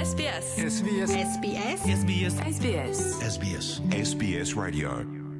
SBS SBS SBS SBS SBS SBS SBS Radio.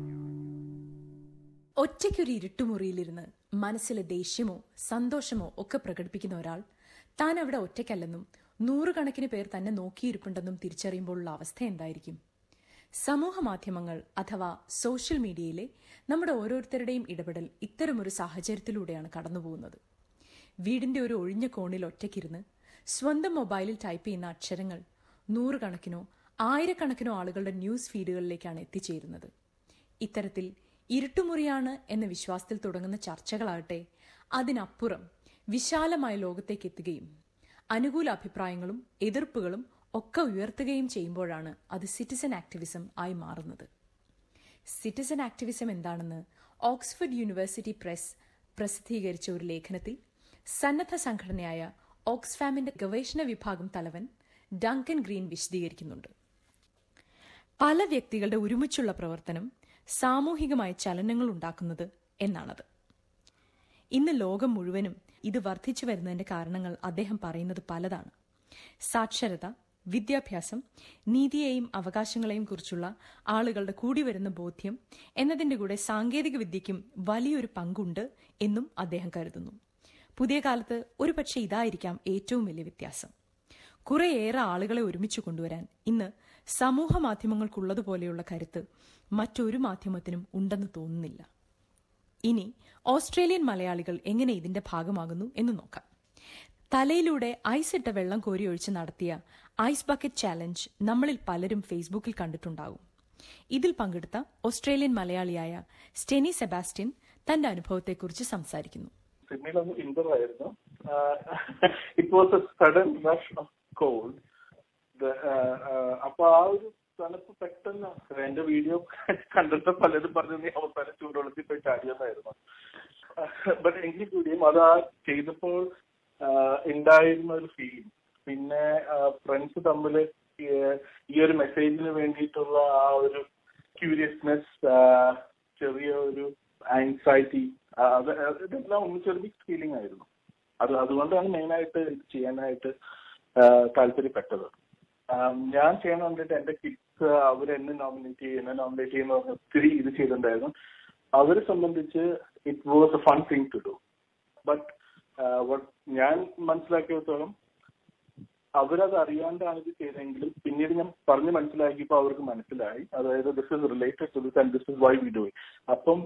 ഒറ്റയ്ക്കൊരു ഇരുട്ടുമുറിയിലിരുന്ന് മനസ്സിലെ ദേഷ്യമോ സന്തോഷമോ ഒക്കെ പ്രകടിപ്പിക്കുന്ന ഒരാൾ താൻ അവിടെ ഒറ്റയ്ക്കല്ലെന്നും നൂറുകണക്കിന് പേർ തന്നെ നോക്കിയിരിപ്പുണ്ടെന്നും തിരിച്ചറിയുമ്പോഴുള്ള അവസ്ഥ എന്തായിരിക്കും സമൂഹ മാധ്യമങ്ങൾ അഥവാ സോഷ്യൽ മീഡിയയിലെ നമ്മുടെ ഓരോരുത്തരുടെയും ഇടപെടൽ ഇത്തരമൊരു സാഹചര്യത്തിലൂടെയാണ് കടന്നുപോകുന്നത് വീടിന്റെ ഒരു ഒഴിഞ്ഞ കോണിൽ ഒറ്റയ്ക്കിരുന്ന് സ്വന്തം മൊബൈലിൽ ടൈപ്പ് ചെയ്യുന്ന അക്ഷരങ്ങൾ നൂറുകണക്കിനോ ആയിരക്കണക്കിനോ ആളുകളുടെ ന്യൂസ് ഫീഡുകളിലേക്കാണ് എത്തിച്ചേരുന്നത് ഇത്തരത്തിൽ ഇരുട്ടുമുറിയാണ് എന്ന വിശ്വാസത്തിൽ തുടങ്ങുന്ന ചർച്ചകളാകട്ടെ അതിനപ്പുറം വിശാലമായ ലോകത്തേക്ക് എത്തുകയും അനുകൂല അഭിപ്രായങ്ങളും എതിർപ്പുകളും ഒക്കെ ഉയർത്തുകയും ചെയ്യുമ്പോഴാണ് അത് സിറ്റിസൺ ആക്ടിവിസം ആയി മാറുന്നത് സിറ്റിസൺ ആക്ടിവിസം എന്താണെന്ന് ഓക്സ്ഫോർഡ് യൂണിവേഴ്സിറ്റി പ്രസ് പ്രസിദ്ധീകരിച്ച ഒരു ലേഖനത്തിൽ സന്നദ്ധ സംഘടനയായ ഓക്സ്ഫാമിന്റെ ഗവേഷണ വിഭാഗം തലവൻ ഡങ്കൻ ഗ്രീൻ വിശദീകരിക്കുന്നുണ്ട് പല വ്യക്തികളുടെ ഒരുമിച്ചുള്ള പ്രവർത്തനം സാമൂഹികമായ ചലനങ്ങൾ ഉണ്ടാക്കുന്നത് എന്നാണത് ഇന്ന് ലോകം മുഴുവനും ഇത് വർദ്ധിച്ചു വരുന്നതിന്റെ കാരണങ്ങൾ അദ്ദേഹം പറയുന്നത് പലതാണ് സാക്ഷരത വിദ്യാഭ്യാസം നീതിയെയും അവകാശങ്ങളെയും കുറിച്ചുള്ള ആളുകളുടെ കൂടിവരുന്ന ബോധ്യം എന്നതിന്റെ കൂടെ സാങ്കേതിക വിദ്യയ്ക്കും വലിയൊരു പങ്കുണ്ട് എന്നും അദ്ദേഹം കരുതുന്നു പുതിയ കാലത്ത് ഒരുപക്ഷെ ഇതായിരിക്കാം ഏറ്റവും വലിയ വ്യത്യാസം കുറേയേറെ ആളുകളെ ഒരുമിച്ച് കൊണ്ടുവരാൻ ഇന്ന് സമൂഹ മാധ്യമങ്ങൾക്കുള്ളതുപോലെയുള്ള കരുത്ത് മറ്റൊരു മാധ്യമത്തിനും ഉണ്ടെന്ന് തോന്നുന്നില്ല ഇനി ഓസ്ട്രേലിയൻ മലയാളികൾ എങ്ങനെ ഇതിന്റെ ഭാഗമാകുന്നു എന്ന് നോക്കാം തലയിലൂടെ ഐസ് ഇട്ട വെള്ളം കോരിയൊഴിച്ച് നടത്തിയ ഐസ് ബക്കറ്റ് ചാലഞ്ച് നമ്മളിൽ പലരും ഫേസ്ബുക്കിൽ കണ്ടിട്ടുണ്ടാകും ഇതിൽ പങ്കെടുത്ത ഓസ്ട്രേലിയൻ മലയാളിയായ സ്റ്റെനി സെബാസ്റ്റ്യൻ തന്റെ അനുഭവത്തെക്കുറിച്ച് സംസാരിക്കുന്നു സിഡ്നിയിലൊന്ന് വിന്റർ ആയിരുന്നു it was a sudden rush of cold അപ്പൊ ആ ഒരു തണുപ്പ് പെട്ടെന്ന് എന്റെ വീഡിയോ കണ്ടിട്ട് പലരും പറഞ്ഞു നീ അവസാനം ചൂടുവെള്ളത്തിൽ പോയി ചാടിയെന്നായിരുന്നു ബട്ട് എങ്കിൽ കൂടിയും അത് ആ ചെയ്തപ്പോൾ ഉണ്ടായിരുന്ന ഒരു ഫീൽ പിന്നെ ഫ്രണ്ട്സ് തമ്മിൽ ഈ ഒരു മെസ്സേജിന് വേണ്ടിയിട്ടുള്ള ആ ഒരു ക്യൂരിയസ്നെസ് ചെറിയ ഒരു ആൻസൈറ്റി അത് ഇതെല്ലാം ഒന്നിച്ചൊരു മിക്സ് ഫീലിംഗ് ആയിരുന്നു അത് അതുകൊണ്ടാണ് മെയിനായിട്ട് ഇത് ചെയ്യാനായിട്ട് താല്പര്യപ്പെട്ടത് ഞാൻ ചെയ്യാൻ വേണ്ടിയിട്ട് എന്റെ കിഡ്സ് അവർ എന്നെ നോമിനേറ്റ് ചെയ്യും എന്നെ നോമിനേറ്റ് ചെയ്യുന്ന പറഞ്ഞ ഒത്തിരി ഇത് ചെയ്തിട്ടുണ്ടായിരുന്നു അവരെ സംബന്ധിച്ച് it was a fun thing to do but ഞാൻ മനസ്സിലാക്കിയിടത്തോളം അവരത് അറിയാണ്ടാണ് ഇത് ചെയ്തെങ്കിലും പിന്നീട് ഞാൻ പറഞ്ഞ് മനസ്സിലാക്കിയപ്പോൾ അവർക്ക് മനസ്സിലായി അതായത് this is related to this and this is why we do അപ്പം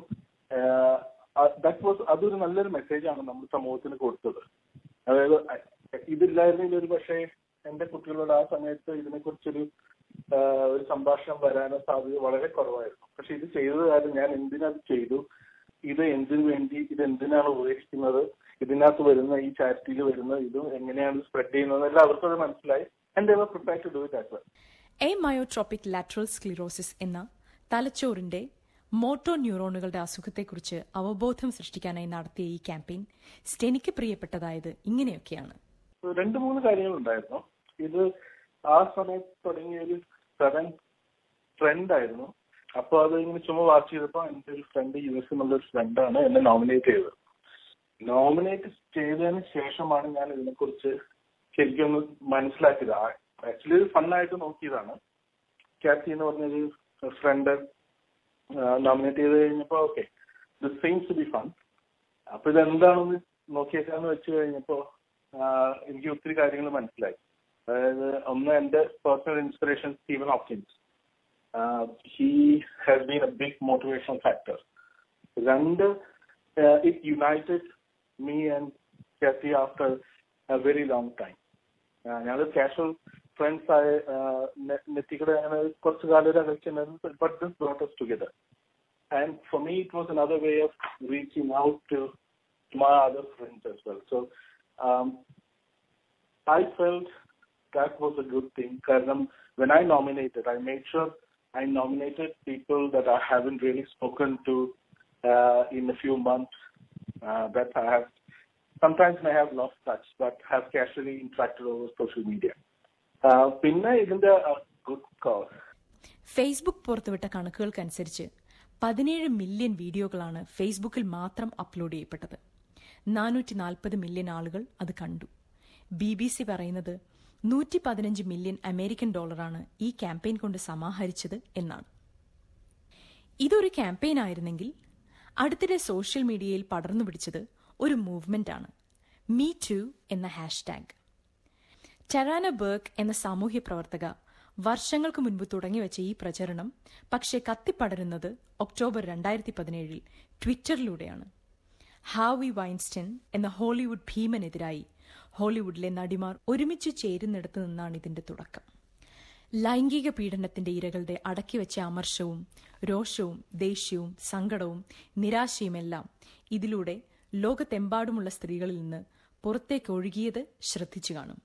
ദാറ്റ് വാസ് അതൊരു നല്ലൊരു മെസ്സേജാണ് നമ്മൾ സമൂഹത്തിന് കൊടുത്തത് അതായത് ഇതില്ലായിരുന്നെങ്കിൽ ഒരു പക്ഷേ എന്റെ കുട്ടികളോട് ആ സമയത്ത് ഇതിനെക്കുറിച്ചൊരു ഒരു സംഭാഷണം വരാനോ സാധ്യത വളരെ കുറവായിരുന്നു പക്ഷെ ഇത് ചെയ്തത് കാര്യം ഞാൻ എന്തിനത് ചെയ്തു ഇത് എന്തിനു വേണ്ടി ഇത് എന്തിനാണ് ഉപയോഗിക്കുന്നത് ഇതിനകത്ത് വരുന്ന ഈ ചാരിറ്റിയിൽ വരുന്ന ഇത് എങ്ങനെയാണ് സ്പ്രെഡ് ചെയ്യുന്നത് എല്ലാവർക്കും അത് മനസ്സിലായി ആൻഡ് അവർ prepare to do it as well amyotrophic lateral sclerosis എന്ന തലച്ചോറിന്റെ മോട്ടോർ ന്യൂറോണുകളുടെ അസുഖത്തെക്കുറിച്ച് അവബോധം സൃഷ്ടിക്കാനായി നടത്തിയ ഈ ക്യാമ്പയിൻ സ്റ്റെനിക്ക് പ്രിയപ്പെട്ടതായത് ഇങ്ങനെയൊക്കെയാണ് രണ്ട് മൂന്ന് കാര്യങ്ങളുണ്ടായിരുന്നു ഇത് ആ സമയത്ത് തുടങ്ങിയ ഒരു സഡൻ ട്രെൻഡ് ആയിരുന്നു അപ്പൊ അത് ഇങ്ങനെ ചുമ്മാ വാച്ച് ചെയ്തപ്പോ എന്റെ ഒരു ഫ്രണ്ട് യു എസ് എന്നുള്ള ഒരു ഫ്രണ്ടാണ് എന്നെ നോമിനേറ്റ് ചെയ്തത് നോമിനേറ്റ് ചെയ്തതിന് ശേഷമാണ് ഞാൻ ഇതിനെക്കുറിച്ച് ശരിക്കും ഒന്ന് മനസ്സിലാക്കിയത് ആക്ച്വലി ഒരു ഫണ്ണായിട്ട് നോക്കിയതാണ് കാറ്റി എന്ന് പറഞ്ഞൊരു ഫ്രണ്ട് നോമിനേറ്റ് ചെയ്ത് കഴിഞ്ഞപ്പോ okay this seems to be fun അപ്പൊ ഇതെന്താണെന്ന് നോക്കിയേക്കാന്ന് വെച്ച് കഴിഞ്ഞപ്പോ എനിക്ക് ഒത്തിരി കാര്യങ്ങൾ മനസ്സിലായി അതായത് ഒന്ന് എന്റെ personal inspiration Stephen Hawkins he has been a big motivational factor രണ്ട് it united me and Katie after a very long time ഞങ്ങൾ കാഷ്വൽ ഫ്രണ്ട്സ് ആയ നെറ്റിക്കടെ അങ്ങനെ കുറച്ച് കാലം ഒരു അകൽച്ചുണ്ടായിരുന്നു but this brought us together and for me it was another way of reaching out to my other friends as well. So um, I felt that was a good thing. Karanam, when I nominated, I made sure I nominated people that I haven't really spoken to uh, in a few months, uh, that I have sometimes may have lost touch, but have casually interacted over social media. Uh, പിന്നെ ഇതിന്റെ good cos Facebook പുറത്തുവിട്ട കണക്കുകൾക്കനുസരിച്ച് പതിനേഴ് million വീഡിയോകളാണ് ഫേസ്ബുക്കിൽ മാത്രം upload ചെയ്യപ്പെട്ടത് നാനൂറ്റി നാൽപ്പത് million ആളുകൾ അത് കണ്ടു ബി ബി സി പറയുന്നത് നൂറ്റി പതിനഞ്ച് മില്യൺ അമേരിക്കൻ ഡോളറാണ് ഈ ക്യാമ്പയിൻ കൊണ്ട് സമാഹരിച്ചത് എന്നാണ് ഇതൊരു ക്യാമ്പയിൻ ആയിരുന്നെങ്കിൽ അടുത്തിടെ സോഷ്യൽ മീഡിയയിൽ പടർന്നു പിടിച്ചത് ഒരു മൂവ്മെന്റാണ് മീ ടു എന്ന ഹാഷ്ടാഗ് ടെറാന ബർഗ് എന്ന സാമൂഹ്യ പ്രവർത്തക വർഷങ്ങൾക്ക് മുൻപ് തുടങ്ങിവെച്ച ഈ പ്രചരണം പക്ഷേ കത്തിപ്പടരുന്നത് ഒക്ടോബർ രണ്ടായിരത്തി പതിനേഴിൽ ട്വിറ്ററിലൂടെയാണ് ഹാവി വൈൻസ്റ്റൺ എന്ന ഹോളിവുഡ് ഭീമനെതിരായി ഹോളിവുഡിലെ നടിമാർ ഒരുമിച്ച് ചേരുന്നിടത്തു നിന്നാണ് ഇതിന്റെ തുടക്കം ലൈംഗിക പീഡനത്തിന്റെ ഇരകളുടെ അടക്കിവെച്ച അമർഷവും രോഷവും ദേഷ്യവും സങ്കടവും നിരാശയുമെല്ലാം ഇതിലൂടെ ലോകത്തെമ്പാടുമുള്ള സ്ത്രീകളിൽ നിന്ന് പുറത്തേക്ക് ഒഴുകിയത് ശ്രദ്ധിച്ചു കാണും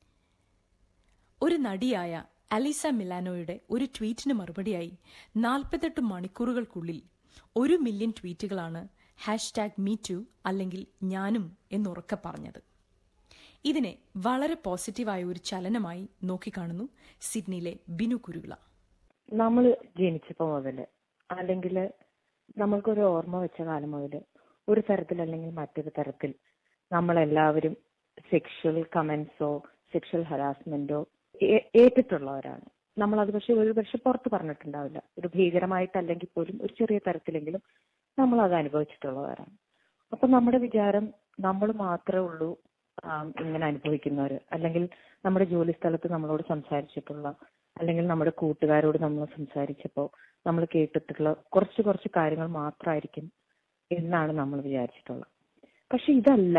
ഒരു നടിയായ അലിസ മിലാനോയുടെ ഒരു ട്വീറ്റിന് മറുപടിയായി നാൽപ്പത്തെട്ട് മണിക്കൂറുകൾക്കുള്ളിൽ ഒരു മില്യൺ ട്വീറ്റുകളാണ് ഹാഷ്ടാഗ് മീ ടു അല്ലെങ്കിൽ ഞാനും എന്നുറക്കെ പറഞ്ഞത് ഇതിനെ വളരെ പോസിറ്റീവായ ഒരു ചലനമായി നോക്കിക്കാണുന്നു സിഡ്നിയിലെ ബിനു കുരുവിള നമ്മൾ ജനിച്ചപ്പോ മുതല് അല്ലെങ്കിൽ നമ്മൾക്കൊരു ഓർമ്മ വെച്ച കാലം മുതൽ ഒരു തരത്തിൽ അല്ലെങ്കിൽ മറ്റൊരു തരത്തിൽ നമ്മളെല്ലാവരും സെക്ഷൽ കമന്റ്സോ സെക്ഷൽ ഹരാസ്മെന്റോ ഏറ്റിട്ടുള്ളവരാണ് നമ്മൾ അത് പക്ഷെ ഒരു പക്ഷെ പുറത്ത് പറഞ്ഞിട്ടുണ്ടാവില്ല ഒരു ഭീകരമായിട്ടല്ലെങ്കിൽ പോലും ഒരു ചെറിയ തരത്തിലെങ്കിലും നമ്മൾ അത് അനുഭവിച്ചിട്ടുള്ളവരാണ് അപ്പൊ നമ്മുടെ വിചാരം നമ്മൾ മാത്രമേ ഉള്ളൂ ആം, ഇങ്ങനെ അനുഭവിക്കുന്നവർ അല്ലെങ്കിൽ നമ്മുടെ ജോലി സ്ഥലത്ത് നമ്മളോട് സംസാരിച്ചിട്ടുള്ള അല്ലെങ്കിൽ നമ്മുടെ കൂട്ടുകാരോട് നമ്മൾ സംസാരിച്ചപ്പോൾ നമ്മൾ കേട്ടിട്ടുള്ള കുറച്ച് കുറച്ച് കാര്യങ്ങൾ മാത്രമായിരിക്കും എന്നാണ് നമ്മൾ വിചാരിച്ചിട്ടുള്ളത് പക്ഷെ ഇതല്ല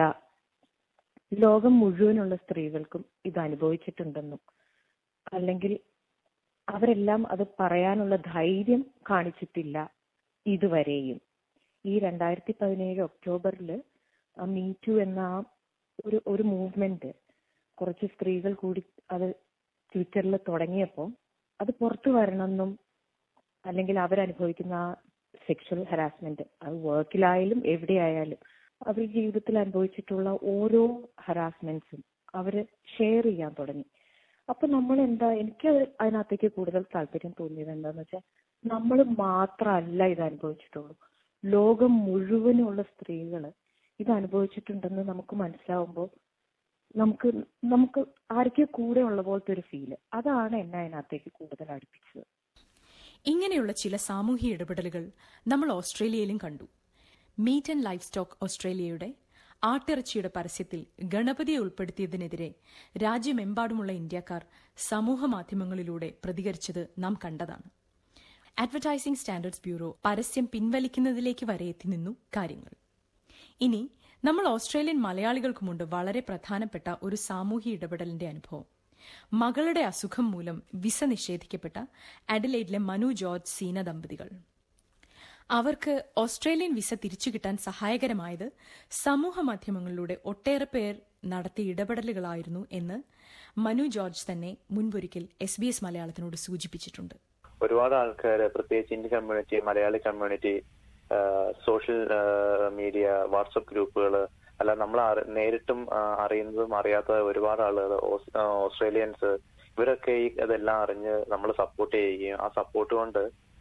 ലോകം മുഴുവനുള്ള സ്ത്രീകൾക്കും ഇത് അനുഭവിച്ചിട്ടുണ്ടെന്നും അല്ലെങ്കിൽ അവരെല്ലാം അത് പറയാനുള്ള ധൈര്യം കാണിച്ചിട്ടില്ല ഇതുവരെയും ഈ രണ്ടായിരത്തി പതിനേഴ് ഒക്ടോബറിൽ മീ ടു എന്ന ആ ഒരു ഒരു മൂവ്മെന്റ് കുറച്ച് സ്ത്രീകൾ കൂടി അത് ട്വിറ്ററിൽ തുടങ്ങിയപ്പോൾ അത് പുറത്തു വരണമെന്നും അല്ലെങ്കിൽ അവരനുഭവിക്കുന്ന ആ സെക്ഷൽ ഹരാസ്മെന്റ് അത് വർക്കിലായാലും എവിടെയായാലും അവർ ജീവിതത്തിൽ അനുഭവിച്ചിട്ടുള്ള ഓരോ ഹരാസ്മെന്റ്സും അവര് ഷെയർ ചെയ്യാൻ തുടങ്ങി അപ്പൊ നമ്മൾ എന്താ എനിക്ക് അത് അതിനകത്തേക്ക് കൂടുതൽ താല്പര്യം തോന്നിയത് എന്താന്ന് വെച്ചാൽ നമ്മൾ മാത്രമല്ല ഇത് അനുഭവിച്ചിട്ടുള്ളൂ ലോകം മുഴുവനുള്ള സ്ത്രീകള് ഇത് അനുഭവിച്ചിട്ടുണ്ടെന്ന് നമുക്ക് മനസ്സിലാവുമ്പോൾ നമുക്ക് നമുക്ക് ആർക്കോ കൂടെ ഉള്ള പോലത്തെ ഒരു ഫീല് അതാണ് എന്നെ അതിനകത്തേക്ക് കൂടുതൽ അടുപ്പിച്ചത് ഇങ്ങനെയുള്ള ചില സാമൂഹ്യ ഇടപെടലുകൾ നമ്മൾ ഓസ്ട്രേലിയയിലും കണ്ടു മീറ്റ് ആൻഡ് ലൈഫ് സ്റ്റോക്ക് ഓസ്ട്രേലിയയുടെ ആട്ടിറച്ചിയുടെ പരസ്യത്തിൽ ഗണപതിയെ ഉൾപ്പെടുത്തിയതിനെതിരെ രാജ്യമെമ്പാടുമുള്ള ഇന്ത്യക്കാർ സമൂഹ മാധ്യമങ്ങളിലൂടെ പ്രതികരിച്ചത് നാം കണ്ടതാണ് അഡ്വർടൈസിംഗ് സ്റ്റാൻഡേർഡ്സ് ബ്യൂറോ പരസ്യം പിൻവലിക്കുന്നതിലേക്ക് വരെ എത്തി നിന്നു കാര്യങ്ങൾ ഇനി നമ്മൾ ഓസ്ട്രേലിയൻ മലയാളികൾക്കുമുണ്ട് വളരെ പ്രധാനപ്പെട്ട ഒരു സാമൂഹ്യ ഇടപെടലിന്റെ അനുഭവം മകളുടെ അസുഖം മൂലം വിസ നിഷേധിക്കപ്പെട്ട അഡലൈഡിലെ മനു ജോർജ് സീന ദമ്പതികൾ അവർക്ക് ഓസ്ട്രേലിയൻ വിസ തിരിച്ചു കിട്ടാൻ സഹായകരമായത് സമൂഹ മാധ്യമങ്ങളിലൂടെ ഒട്ടേറെ പേർ നടത്തിയ ഇടപെടലുകളായിരുന്നു എന്ന് മനു ജോർജ് തന്നെ മുൻപൊരിക്കൽ എസ് ബി എസ് മലയാളത്തിനോട് സൂചിപ്പിച്ചിട്ടുണ്ട് ഒരുപാട് ആൾക്കാർ പ്രത്യേകിച്ച് Indian community Malayali community social media WhatsApp ഗ്രൂപ്പുകൾ അല്ല നമ്മൾ അറി- നേരിട്ടും ആ, അറിയുന്നതും അറിയാത്ത ഒരുപാട് ആളുകൾ ഓസ്ട്രേലിയൻസ് ഇവരൊക്കെ ഈ ഇതെല്ലാം അറിഞ്ഞ് നമ്മൾ സപ്പോർട്ട് ചെയ്യുകയും ആ സപ്പോർട്ട് കൊണ്ട്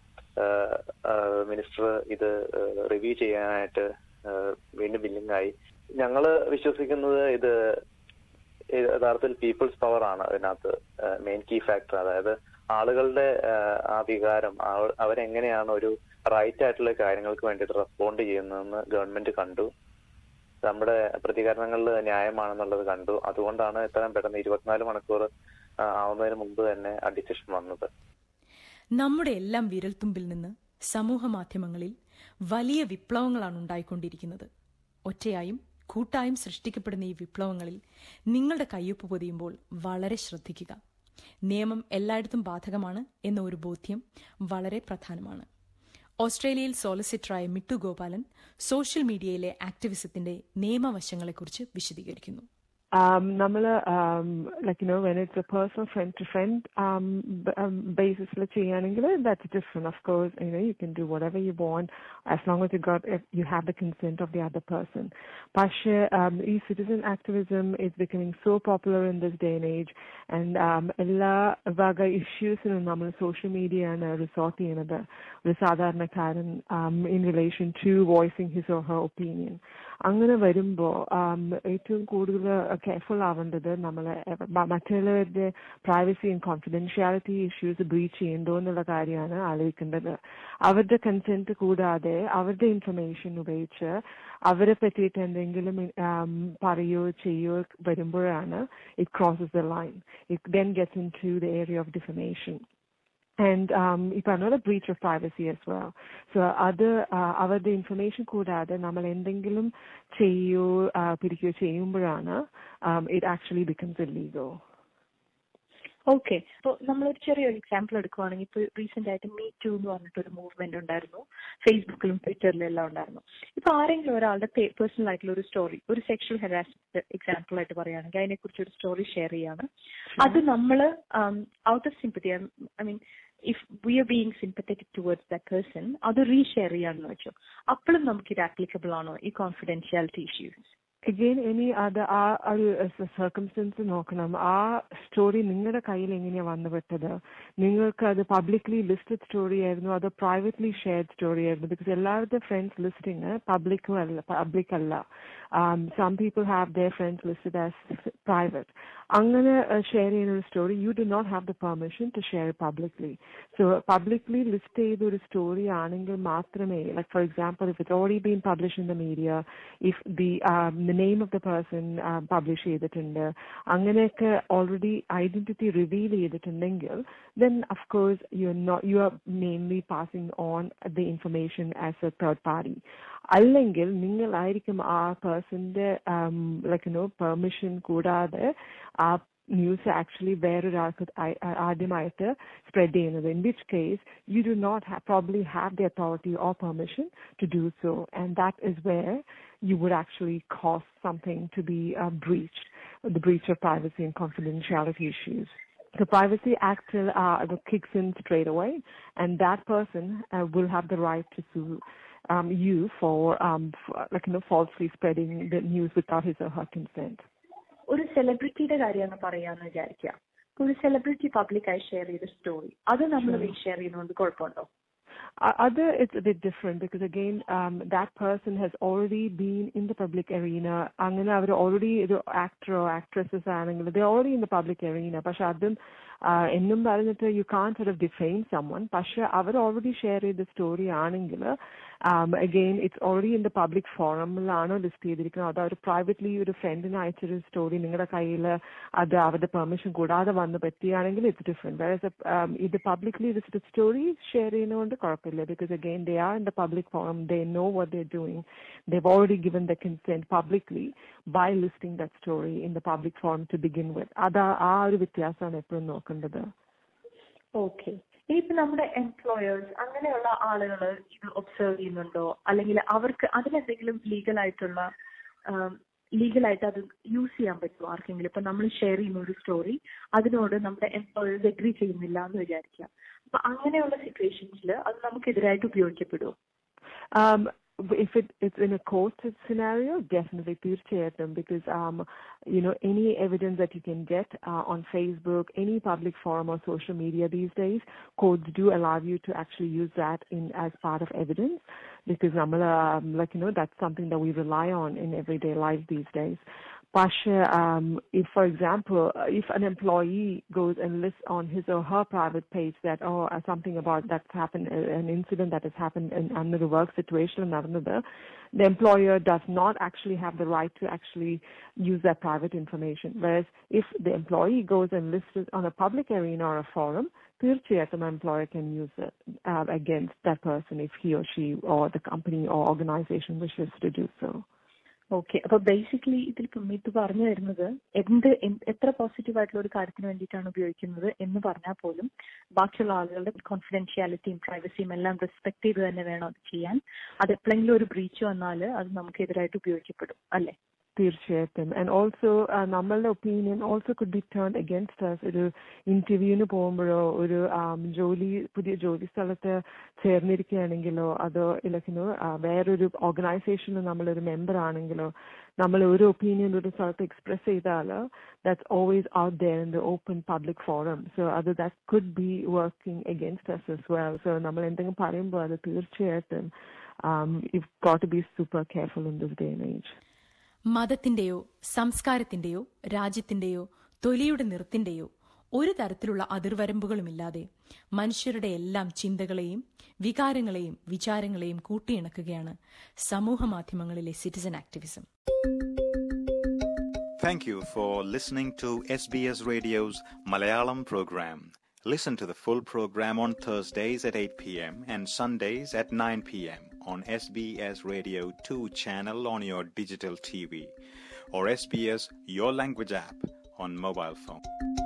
മിനിസ്റ്റർ ഇത് റിവ്യൂ ചെയ്യാനായിട്ട് ആ, വീണ്ടും ബില്ലിംഗ് ആയി ഞങ്ങള് വിശ്വസിക്കുന്നത് ഇത് യഥാർത്ഥത്തിൽ പീപ്പിൾസ് പവർ ആണ് അതിനകത്ത് മെയിൻ കീ ഫാക്ടർ അതായത് ആളുകളുടെ ആ, ആ വികാരം അവ- അവരെങ്ങനെയാണ് ഒരു റൈറ്റ് ആയിട്ടുള്ള കാര്യങ്ങൾക്ക് വേണ്ടിയിട്ട് റെസ്പോണ്ട് ചെയ്യുന്നതെന്ന് ഗവൺമെന്റ് കണ്ടു നമ്മുടെ പ്രതികരണങ്ങളിൽ ന്യായമാണെന്നുള്ളത് കണ്ടു അതുകൊണ്ടാണ് ഇത്രയും പെട്ടെന്ന് ഇരുപത്തിനാല് മണിക്കൂർ ആ, ആവുന്നതിന് മുമ്പ് തന്നെ ആ ഡിസിഷൻ വന്നത് നമ്മുടെ എല്ലാം വിരൽത്തുമ്പിൽ നിന്ന് സമൂഹ മാധ്യമങ്ങളിൽ വലിയ വിപ്ലവങ്ങളാണ് ഉണ്ടായിക്കൊണ്ടിരിക്കുന്നത് ഒറ്റയായും കൂട്ടായും സൃഷ്ടിക്കപ്പെടുന്ന ഈ വിപ്ലവങ്ങളിൽ നിങ്ങളുടെ കയ്യൊപ്പ് പൊതിയുമ്പോൾ വളരെ ശ്രദ്ധിക്കുക നിയമം എല്ലായിടത്തും ബാധകമാണ് എന്ന ഒരു ബോധ്യം വളരെ പ്രധാനമാണ് ഓസ്ട്രേലിയയിൽ സോളിസിറ്ററായ മിട്ടു ഗോപാലൻ സോഷ്യൽ മീഡിയയിലെ ആക്ടിവിസത്തിന്റെ നിയമവശങ്ങളെക്കുറിച്ച് വിശദീകരിക്കുന്നു um, നമ്മള് um, like you know when it's a personal friend to friend um, b- um, basis ല് ചെയ്യുകയാണെങ്കിൽ that's different of course you know you can do whatever you want as long as you got if you have the consent of the other person പക്ഷേ um, ഈ citizen activism is becoming so popular in this day and age and um, എല്ലാ വക ഇഷ്യൂസിനും നമ്മൾ social media ആണ് resort ചെയ്യുന്നത് ഒരു സാധാരണക്കാരൻ um, in relation to voicing his or her opinion അങ്ങനെ വരുമ്പോ um, ഏറ്റവും കൂടുതൽ കെയർഫുൾ ആവേണ്ടത് നമ്മൾ മറ്റുള്ളവരുടെ privacy and confidentiality issues breach ചെയ്യുന്നുണ്ടോ എന്നുള്ള കാര്യമാണ് ആലോചിക്കേണ്ടത് അവരുടെ കൺസെന്റ് കൂടാതെ അവരുടെ ഇൻഫർമേഷൻ ഉപയോഗിച്ച് അവരെ പറ്റിയിട്ട് എന്തെങ്കിലും പറയോ ചെയ്യോ വരുമ്പോഴാണ് it crosses the line it then gets into the area of defamation and um, ഇപ്പൊ another breach of privacy as well. So അത് അവരുടെ ഇൻഫർമേഷൻ കൂടാതെ നമ്മൾ എന്തെങ്കിലും ചെയ്യോ പിടിക്കുകയോ ചെയ്യുമ്പോഴാണ് it actually becomes illegal okay അപ്പോൾ നമ്മളൊരു ചെറിയൊരു എക്സാമ്പിൾ എടുക്കുവാണെങ്കിൽ ഇപ്പോൾ റീസെന്റ് ആയിട്ട് മീ ടു എന്ന് പറഞ്ഞിട്ട് ഒരു മൂവ്മെന്റ് ഉണ്ടായിരുന്നു ഫേസ്ബുക്കിലും ട്വിറ്ററിലും എല്ലാം ഉണ്ടായിരുന്നു ഇപ്പൊ ആരെങ്കിലും ഒരാളുടെ പേഴ്സണൽ ആയിട്ടുള്ള ഒരു സ്റ്റോറി ഒരു സെക്ഷൽ ഹരാസ്മെന്റ് എക്സാമ്പിൾ ആയിട്ട് പറയുകയാണെങ്കിൽ അതിനെക്കുറിച്ച് ഒരു സ്റ്റോറി ഷെയർ ചെയ്യാണ് അത് നമ്മൾ out of sympathy I mean if we are being sympathetic towards the person അത് റീഷെയർ ചെയ്യാന്ന് വെച്ചു അപ്പോഴും നമുക്ക് ഇത് ആപ്ലിക്കബിൾ ആണോ ഈ കോൺഫിഡൻഷ്യാലിറ്റി ഇഷ്യൂസ് അഗെയിൻ ഇനി അത് ആ ഒരു സർക്കംസ്റ്റൻസ് നോക്കണം ആ സ്റ്റോറി നിങ്ങളുടെ കയ്യിൽ എങ്ങനെയാ വന്നുപെട്ടത് നിങ്ങൾക്ക് അത് പബ്ലിക്ലി ലിസ്റ്റഡ് സ്റ്റോറി ആയിരുന്നു അതോ പ്രൈവറ്റ്ലി ഷെയർഡ് സ്റ്റോറി ആയിരുന്നു ബിക്കോസ് എല്ലാവരുടെ ഫ്രണ്ട്സ് ലിസ്റ്റിംഗ് പബ്ലിക്കും അല്ല പബ്ലിക് അല്ല some people have their friends listed as private അങ്ങനെ ഷെയർ ചെയ്യുന്ന ഒരു story you do not have the permission to share publicly so publicly list ചെയ്ത ഒരു സ്റ്റോറി ആണെങ്കിൽ മാത്രമേ like for example if it already been publish in the media if the the name of the person publish ചെയ്തിട്ടുണ്ട് അങ്ങനെയൊക്കെ already identity reveal ചെയ്തിട്ടുണ്ടെങ്കിൽ then of course you're not you are mainly passing on the information as a third party അല്ലെങ്കിൽ നിങ്ങളായിരിക്കും ആ പേഴ്സന്റെ like no permission കൂടാതെ ആ news actually വേറൊരാൾക്ക് ആദ്യമായിട്ട് spread ചെയ്യുന്നത് in which case you do not probably have the authority or permission to do so and that is where you would actually cause something to be uh, breached, the breach of privacy and confidentiality issues. The Privacy Act uh, kicks in straight away, and that person uh, will have the right to sue um, you for, um, for, like you know, falsely spreading the news without his or her consent. ഒരു സെലിബ്രിറ്റിയുടെ കാര്യമാണ് പറയാന്ന് വിചാരിക്കുക ഒരു celebrity പബ്ലിക്കായി share ചെയ്ത story അത് നമ്മൾ reshare ചെയ്യുന്നതുകൊണ്ട് കുഴപ്പമുണ്ടോ other it's a bit different because again um, that person has already been in the public arena അങ്ങനെ അവർ ഓൾറെഡി ഒരു ആക്ടറോ ആക്ട്രസസ് ആണെങ്കിൽ they're already in the public arena പക്ഷെ അതും എന്നും പറഞ്ഞിട്ട് you can sort of define summon പക്ഷെ അവർ already share ചെയ്ത സ്റ്റോറി ആണെങ്കിൽ again it's already in the public ഫോറമിലാണോ ലിസ്റ്റ് ചെയ്തിരിക്കുന്നത് അതോ അവർ പ്രൈവറ്റ്ലി ഒരു ഫ്രണ്ടിന് അയച്ചൊരു സ്റ്റോറി നിങ്ങളുടെ കയ്യിൽ അത് അവരുടെ പെർമിഷൻ കൂടാതെ വന്ന് പറ്റിയാണെങ്കിൽ ഇറ്റ്സ് ഡിഫറെന്റ് വേറെ ഇത് പബ്ലിക്ലി ലിസ്റ്റഡ് സ്റ്റോറി ഷെയർ ചെയ്യുന്നതുകൊണ്ട് കുഴപ്പമില്ല because again they are in the public forum they know what they doing they've already given the consent publicly by listing that story in the public forum to begin with. അത് ആ ഒരു വ്യത്യാസമാണ് എപ്പോഴും നോക്കേണ്ടത് okay ഇനിയിപ്പോ നമ്മുടെ employers അങ്ങനെയുള്ള ആളുകൾ ഇത് ഒബ്സർവ് ചെയ്യുന്നുണ്ടോ അല്ലെങ്കിൽ അവർക്ക് അതിനെന്തെങ്കിലും ലീഗൽ ആയിട്ടുള്ള ലീഗലായിട്ട് അത് യൂസ് ചെയ്യാൻ പറ്റുമോ ആർക്കെങ്കിലും ഇപ്പൊ നമ്മൾ ഷെയർ ചെയ്യുന്ന ഒരു സ്റ്റോറി അതിനോട് നമ്മുടെ എംപ്ലോയേഴ്സ് എഗ്രി ചെയ്യുന്നില്ല എന്ന് വിചാരിക്കുക അപ്പൊ അങ്ങനെയുള്ള സിറ്റുവേഷൻസിൽ അത് നമുക്കെതിരായിട്ട് ഉപയോഗിക്കപ്പെടുമോ Um, if it, it's in a court scenario, definitely തീർച്ചയായിട്ടും because um, you know any evidence that you can get uh, on Facebook, any public forum or social media these days, courts do allow you to actually use that in as part of evidence because um, like you know that's something that we rely on in everyday life these days. Pasha, um, if, for example, if an employee goes and lists on his or her private page that, oh, uh, something about that's happened, uh, an incident that has happened in, under the work situation or another, the employer does not actually have the right to actually use that private information. Whereas if the employee goes and lists it on a public arena or a forum, തീർച്ചയായിട്ടും employer can use it uh, against that person if he or she or the company or organization wishes to do so. Okay അപ്പൊ basically ഇതിൽ ഇത് പറഞ്ഞു തരുന്നത് എന്ത് എത്ര positive ആയിട്ടുള്ള ഒരു കാര്യത്തിന് വേണ്ടിയിട്ടാണ് ഉപയോഗിക്കുന്നത് എന്ന് പറഞ്ഞാൽ പോലും ബാക്കിയുള്ള ആളുകളുടെ കോൺഫിഡൻഷ്യാലിറ്റിയും പ്രൈവസിയും എല്ലാം റെസ്പെക്ട് ചെയ്ത് തന്നെ വേണം അത് ചെയ്യാൻ അത് എപ്പോഴെങ്കിലും ഒരു ബ്രീച്ച് വന്നാൽ അത് നമുക്ക് എതിരായിട്ട് ഉപയോഗിക്കപ്പെടും അല്ലേ തീർച്ചയായിട്ടും ആൻഡ് ഓൾസോ നമ്മളുടെ opinion also could be turn against us ഒരു ഇന്റർവ്യൂവിന് പോകുമ്പോഴോ ഒരു ജോലി പുതിയ ജോലി സ്ഥലത്ത് ചേർന്നിരിക്കുകയാണെങ്കിലോ അതോ ഇലക്കിനോ വേറൊരു ഓർഗനൈസേഷനിൽ നമ്മളൊരു മെമ്പർ ആണെങ്കിലോ നമ്മൾ ഒരു ഒപ്പീനിയൻ ഒരു സ്ഥലത്ത് എക്സ്പ്രസ് ചെയ്താൽ that's always out there in the open public forum so അത് that could be working against us as well so നമ്മൾ എന്തെങ്കിലും പറയുമ്പോൾ അത് തീർച്ചയായിട്ടും you got to be super careful in this day and age മതത്തിന്റെയോ സംസ്കാരത്തിന്റെയോ രാജ്യത്തിന്റെയോ തൊലിയുടെ നിറത്തിന്റെയോ ഒരു തരത്തിലുള്ള അതിർവരമ്പുകളുമില്ലാതെ മനുഷ്യരുടെ എല്ലാം ചിന്തകളെയും വികാരങ്ങളെയും വിചാരങ്ങളെയും കൂട്ടിയിണക്കുകയാണ് സമൂഹ മാധ്യമങ്ങളിലെ citizen activism Thank you for listening to SBS Radio's Malayalam program. Listen to the full program on Thursdays at 8 p.m. and Sundays at 9 p.m. on SBS Radio 2 channel on your digital TV or SBS Your Language app on mobile phone.